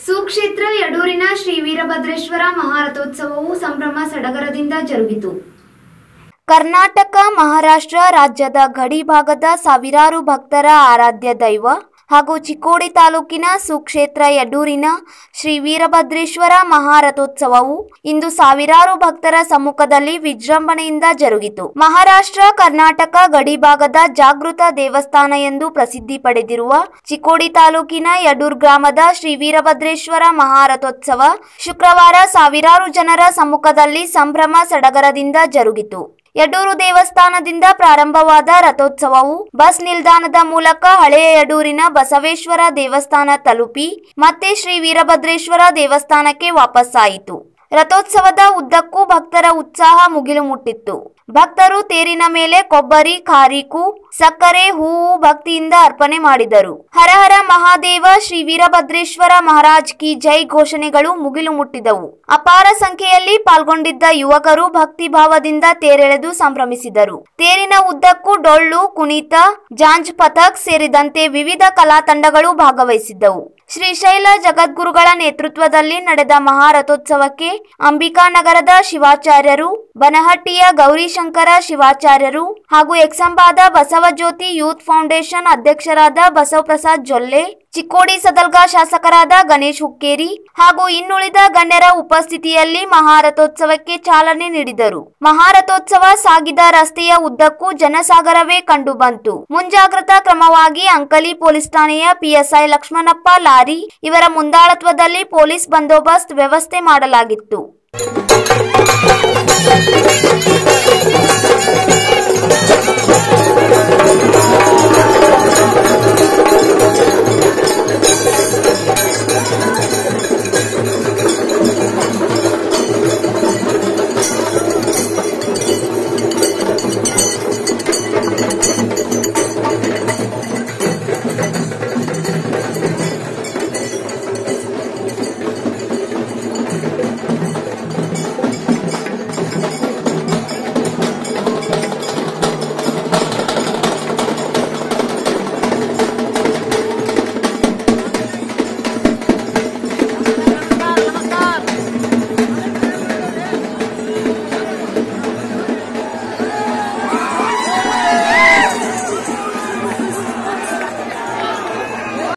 ಸುಕ್ಷೇತ್ರ ಯಡೂರಿನ ಶ್ರೀ ವೀರಭದ್ರೇಶ್ವರ ಮಹಾರಥೋತ್ಸವವು ಸಂಭ್ರಮ ಸಡಗರದಿಂದ ಜರುಗಿತು ಕರ್ನಾಟಕ ಮಹಾರಾಷ್ಟ್ರ ರಾಜ್ಯದ ಗಡಿ ಭಾಗದ ಸಾವಿರಾರು ಭಕ್ತರ ಆರಾಧ್ಯ ದೈವ ಹಾಗೂ ಚಿಕ್ಕೋಡಿ ತಾಲೂಕಿನ ಸುಕ್ಷೇತ್ರ ಯಡ್ಡೂರಿನ ಶ್ರೀ ವೀರಭದ್ರೇಶ್ವರ ಮಹಾರಥೋತ್ಸವವು ಇಂದು ಸಾವಿರಾರು ಭಕ್ತರ ಸಮ್ಮುಖದಲ್ಲಿ ವಿಜೃಂಭಣೆಯಿಂದ ಜರುಗಿತು ಮಹಾರಾಷ್ಟ್ರ ಕರ್ನಾಟಕ ಗಡಿ ಭಾಗದ ಜಾಗೃತ ದೇವಸ್ಥಾನ ಎಂದು ಪ್ರಸಿದ್ಧಿ ಪಡೆದಿರುವ ಚಿಕ್ಕೋಡಿ ತಾಲೂಕಿನ ಯಡೂರ್ ಗ್ರಾಮದ ಶ್ರೀ ವೀರಭದ್ರೇಶ್ವರ ಮಹಾರಥೋತ್ಸವ ಶುಕ್ರವಾರ ಸಾವಿರಾರು ಜನರ ಸಮ್ಮುಖದಲ್ಲಿ ಸಂಭ್ರಮ ಸಡಗರದಿಂದ ಜರುಗಿತು ಯಡೂರು ದೇವಸ್ಥಾನದಿಂದ ಪ್ರಾರಂಭವಾದ ರಥೋತ್ಸವವು ಬಸ್ ನಿಲ್ದಾಣದ ಮೂಲಕ ಹಳೆಯ ಯಡೂರಿನ ಬಸವೇಶ್ವರ ದೇವಸ್ಥಾನ ತಲುಪಿ ಮತ್ತೆ ಶ್ರೀ ವೀರಭದ್ರೇಶ್ವರ ದೇವಸ್ಥಾನಕ್ಕೆ ವಾಪಸ್ಸಾಯಿತು ರಥೋತ್ಸವದ ಉದ್ದಕ್ಕೂ ಭಕ್ತರ ಉತ್ಸಾಹ ಮುಗಿಲು ಮುಟ್ಟಿತ್ತು ಭಕ್ತರು ತೇರಿನ ಮೇಲೆ ಕೊಬ್ಬರಿ ಖಾರಿಕು ಸಕ್ಕರೆ ಹೂವು ಭಕ್ತಿಯಿಂದ ಅರ್ಪಣೆ ಮಾಡಿದರು ಹರ ಹರ ಮಹಾದೇವ ಶ್ರೀ ವೀರಭದ್ರೇಶ್ವರ ಮಹಾರಾಜ್ ಕಿ ಜೈ ಘೋಷಣೆಗಳು ಮುಗಿಲು ಮುಟ್ಟಿದವು ಅಪಾರ ಸಂಖ್ಯೆಯಲ್ಲಿ ಪಾಲ್ಗೊಂಡಿದ್ದ ಯುವಕರು ಭಕ್ತಿ ಭಾವದಿಂದ ತೇರೆಳೆದು ಸಂಭ್ರಮಿಸಿದರು ತೇರಿನ ಉದ್ದಕ್ಕೂ ಡೊಳ್ಳು ಕುಣಿತ ಜಾಂಜ್ ಪಥಕ್ ಸೇರಿದಂತೆ ವಿವಿಧ ಕಲಾ ತಂಡಗಳು ಭಾಗವಹಿಸಿದ್ದವು ಶ್ರೀಶೈಲ ಜಗದ್ಗುರುಗಳ ನೇತೃತ್ವದಲ್ಲಿ ನಡೆದ ಮಹಾರಥೋತ್ಸವಕ್ಕೆ ಅಂಬಿಕಾನಗರದ ಶಿವಾಚಾರ್ಯರು ಬನಹಟ್ಟಿಯ ಗೌರಿಶಂಕರ ಶಿವಾಚಾರ್ಯರು ಹಾಗೂ ಎಕ್ಸಂಬಾದ ಬಸವಜ್ಯೋತಿ ಯೂತ್ ಫೌಂಡೇಶನ್ ಅಧ್ಯಕ್ಷರಾದ ಬಸವಪ್ರಸಾದ್ ಜೊಲ್ಲೆ ಚಿಕ್ಕೋಡಿ ಸದಲ್ಗಾ ಶಾಸಕರಾದ ಗಣೇಶ್ ಹುಕ್ಕೇರಿ ಹಾಗೂ ಇನ್ನುಳಿದ ಗಣ್ಯರ ಉಪಸ್ಥಿತಿಯಲ್ಲಿ ಮಹಾರಥೋತ್ಸವಕ್ಕೆ ಚಾಲನೆ ನೀಡಿದರು ಮಹಾರಥೋತ್ಸವ ಸಾಗಿದ ರಸ್ತೆಯ ಉದ್ದಕ್ಕೂ ಜನಸಾಗರವೇ ಕಂಡುಬಂತು ಮುಂಜಾಗ್ರತಾ ಕ್ರಮವಾಗಿ ಅಂಕಲಿ ಪೊಲೀಸ್ ಠಾಣೆಯ ಪಿಎಸ್ಐ ಲಕ್ಷ್ಮಣಪ್ಪ ಲಾರಿ ಇವರ ಮುಂದಾಳತ್ವದಲ್ಲಿ ಪೊಲೀಸ್ ಬಂದೋಬಸ್ತ್ ವ್ಯವಸ್ಥೆ ಮಾಡಲಾಗಿತ್ತು